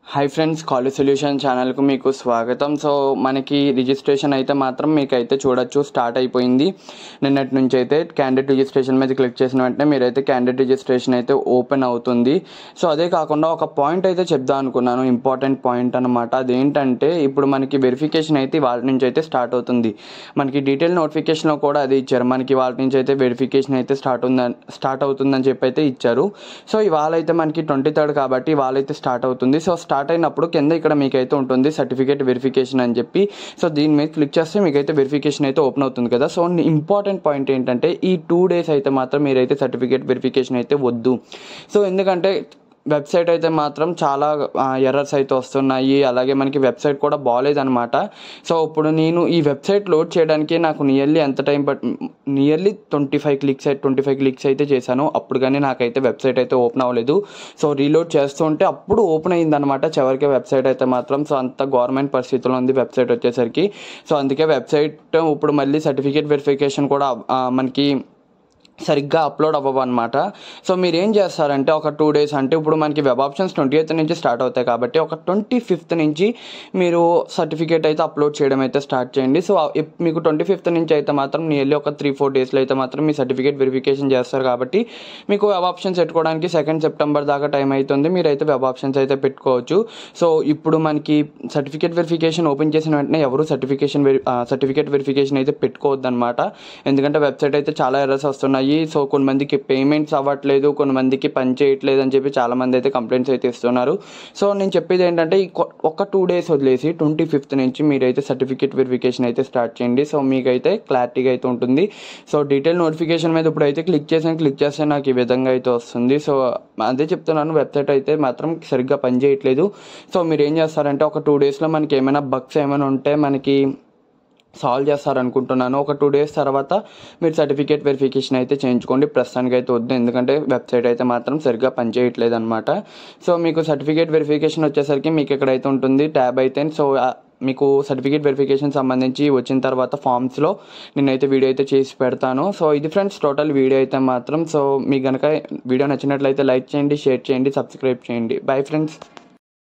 hi friends college solution ఛానల్కు మీకు స్వాగతం సో మనకి రిజిస్ట్రేషన్ అయితే మాత్రం మీకు అయితే చూడొచ్చు స్టార్ట్ అయిపోయింది నిన్నటి నుంచి అయితే క్యాండిడేట్ రిజిస్ట్రేషన్ మీద క్లిక్ చేసిన వెంటనే మీరైతే క్యాండిడేట్ రిజిస్ట్రేషన్ అయితే ఓపెన్ అవుతుంది సో అదే కాకుండా ఒక పాయింట్ అయితే చెప్దాం అనుకున్నాను ఇంపార్టెంట్ పాయింట్ అనమాట అదేంటంటే ఇప్పుడు మనకి వెరిఫికేషన్ అయితే వాళ్ళ నుంచి అయితే స్టార్ట్ అవుతుంది మనకి డీటెయిల్ నోటిఫికేషన్లో కూడా అది ఇచ్చారు మనకి వాళ్ళ నుంచి అయితే వెరిఫికేషన్ అయితే స్టార్ట్ ఉందని స్టార్ట్ అవుతుందని చెప్పి అయితే ఇచ్చారు సో ఇవాళ అయితే మనకి ట్వంటీ థర్డ్ కాబట్టి ఇవాళ అయితే స్టార్ట్ అవుతుంది సో స్టార్ట్ అయినప్పుడు కింద ఇక్కడ మీకైతే ఉంటుంది సర్టిఫికేట్ వెరిఫికేషన్ అని చెప్పి సో దీని మీద క్లిక్ చేస్తే మీకైతే వెరిఫికేషన్ అయితే ఓపెన్ అవుతుంది కదా సో ఇంపార్టెంట్ పాయింట్ ఏంటంటే ఈ టూ డేస్ అయితే మాత్రం మీరైతే సర్టిఫికేట్ వెరిఫికేషన్ అయితే వద్దు సో ఎందుకంటే వెబ్సైట్ అయితే మాత్రం చాలా ఎర్రర్స్ అయితే వస్తున్నాయి అలాగే మనకి వెబ్సైట్ కూడా బాగాలేదనమాట సో ఇప్పుడు నేను ఈ వెబ్సైట్ లోడ్ చేయడానికి నాకు నియర్లీ ఎంత time put nearly twenty five clicks అయితే ట్వంటీ ఫైవ్ క్లిక్స్ అయితే చేశాను అప్పుడు కానీ నాకైతే వెబ్సైట్ అయితే ఓపెన్ అవ్వలేదు సో రీలోడ్ చేస్తుంటే అప్పుడు ఓపెన్ అయిందనమాట చివరికి వెబ్సైట్ అయితే మాత్రం సో అంత గవర్నమెంట్ పరిస్థితిలో ఉంది వెబ్సైట్ వచ్చేసరికి సో అందుకే వెబ్సైట్ ఇప్పుడు మళ్ళీ సర్టిఫికేట్ వెరిఫికేషన్ కూడా ఆ, మనకి సరిగ్గా అప్లోడ్ అవ్వవు అనమాట సో మీరు ఏం చేస్తారంటే ఒక టూ డేస్ అంటే ఇప్పుడు మనకి వెబ్ ఆప్షన్స్ ట్వంటీ ఎయిత్ నుంచి స్టార్ట్ అవుతాయి కాబట్టి ఒక ట్వంటీ ఫిఫ్త్ నుంచి మీరు సర్టిఫికేట్ అయితే అప్లోడ్ చేయడం అయితే స్టార్ట్ చేయండి సో ఇప్- మీకు ట్వంటీ ఫిఫ్త్ నుంచి అయితే మాత్రం నియర్లీ ఒక త్రీ ఫోర్ డేస్లో అయితే మాత్రం మీ సర్టిఫికేట్ వెరిఫికేషన్ చేస్తారు కాబట్టి మీకు వెబ్ ఆప్షన్స్ పెట్టుకోవడానికి సెకండ్ సెప్టెంబర్ దాకా టైం అవుతుంది మీరైతే వెబ్ ఆప్షన్స్ అయితే పెట్టుకోవచ్చు సో ఇప్పుడు మనకి సర్టిఫికేట్ వెరిఫికేషన్ ఓపెన్ చేసిన వెంటనే ఎవరు సర్టిఫికేషన్ వెరి సర్టిఫికేట్ వెరిఫికేషన్ అయితే పెట్టుకోవద్దు అనమాట ఎందుకంటే వెబ్సైట్ అయితే చాలా ఎర్రర్స్ వస్తున్నాయి సో కొంతమందికి పేమెంట్స్ అవ్వట్లేదు కొంతమందికి పని చేయట్లేదు అని చెప్పి చాలా మంది అయితే కంప్లైంట్స్ అయితే ఇస్తున్నారు సో నేను చెప్పేది ఏంటంటే ఈ కొ- ఒక టూ డేస్ వదిలేసి ట్వంటీ ఫిఫ్త్ నుంచి మీరైతే సర్టిఫికేట్ వెరిఫికేషన్ అయితే స్టార్ట్ చేయండి సో మీకైతే క్లారిటీగా అయితే ఉంటుంది సో డీటెయిల్ నోటిఫికేషన్ మీద ఇప్పుడు అయితే క్లిక్ చేసాను క్లిక్ చేస్తే నాకు ఈ విధంగా అయితే వస్తుంది సో అదే చెప్తున్నాను వెబ్సైట్ అయితే మాత్రం సరిగ్గా పని చేయట్లేదు సో మీరు ఏం చేస్తారంటే ఒక టూ డేస్లో మనకి ఏమైనా బగ్స్ ఏమైనా ఉంటే మనకి సాల్వ్ చేస్తారనుకుంటున్నాను ఒక టూ డేస్ తర్వాత మీరు సర్టిఫికేట్ వెరిఫికేషన్ అయితే చేయించుకోండి ప్రస్తుతానికి అయితే వద్దు ఎందుకంటే వెబ్సైట్ అయితే మాత్రం సరిగ్గా పనిచేయట్లేదు అనమాట సో మీకు సర్టిఫికేట్ వెరిఫికేషన్ వచ్చేసరికి మీకు ఎక్కడైతే ఉంటుంది ట్యాబ్ అయితే సో ఆ, మీకు సర్టిఫికేట్ వెరిఫికేషన్ సంబంధించి వచ్చిన తర్వాత ఫామ్స్లో నేనైతే వీడియో అయితే చేసి పెడతాను సో ఇది ఫ్రెండ్స్ టోటల్ వీడియో అయితే మాత్రం సో మీకు కనుక వీడియో నచ్చినట్లయితే లైక్ చేయండి షేర్ చేయండి సబ్స్క్రైబ్ చేయండి బై ఫ్రెండ్స్